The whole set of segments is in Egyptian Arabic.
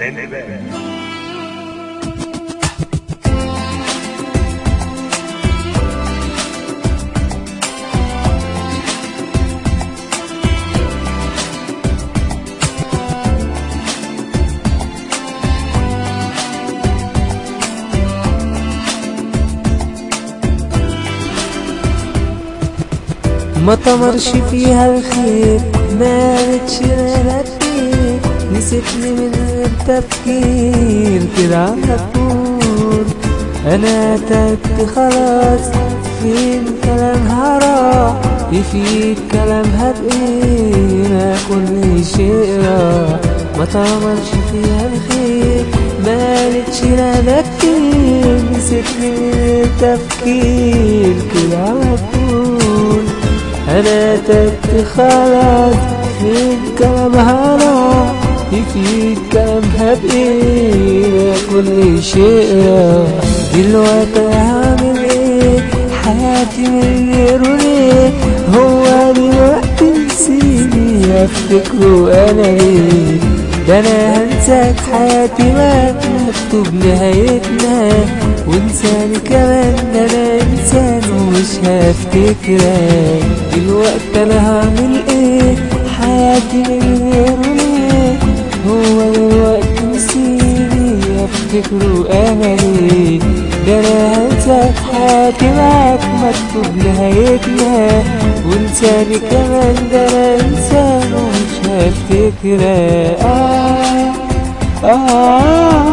ما طمرش فيها الخير ما قالتش انا فيه نسيتني من غير تفكير كده على طول انا تعبت خلاص فين كلامها راح يفيد كلامها بايه ما كل شيء راح ما طمرش فيها الخير ما قالتش انا كتير نسيتني من غير تفكير كده على طول انا تبت خلاص من كلامها راح يفيد كلامها بايه كل شيء راح دلوقتي هعمل ايه حياتي من غيره ليه هو دلوقتي نسيني افتكره انا ليه ده انا هنساك حياتي ما مكتوب نهايتنا وانساني كمان ده انا انسان ومش هفتكرك دلوقتي انا هعمل ايه حياتي من غيره ليه هو دلوقتي نسيني افتكره انا ليه ده انا هنساك حياتي معاك مكتوب نهايتنا وانساني كمان ده انا انسان ومش هفتكرك آه آه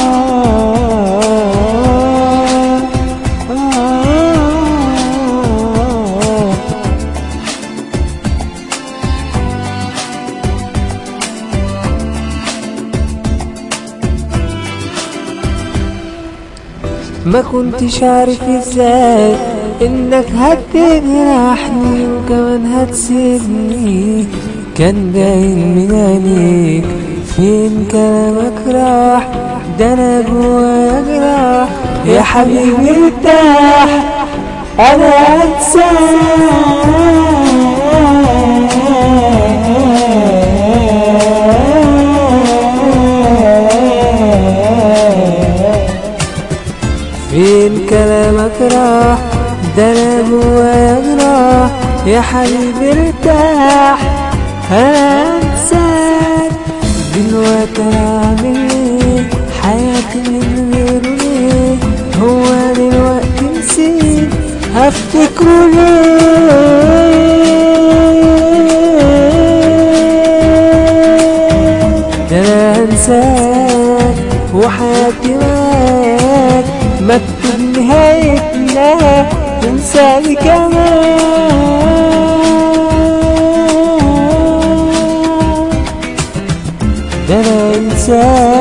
آه ما كنتش عارف ازاي انك هتجرحني وكمان هتسيبني كان باين من عينيك فين كلامك راح ده انا جوايا جراح يا حبيبي ارتاح انا انساك فين كلامك راح ده انا جوايا جراح يا حبيبي ارتاح انا انساك دلوقتي اعمل ايه حياتي من غيره ليه هو دلوقتي نسيت هفتكره ليه ده انا هنساك وحياتي معاك مكتوب نهايتنا تنساني كمان ده انا انساك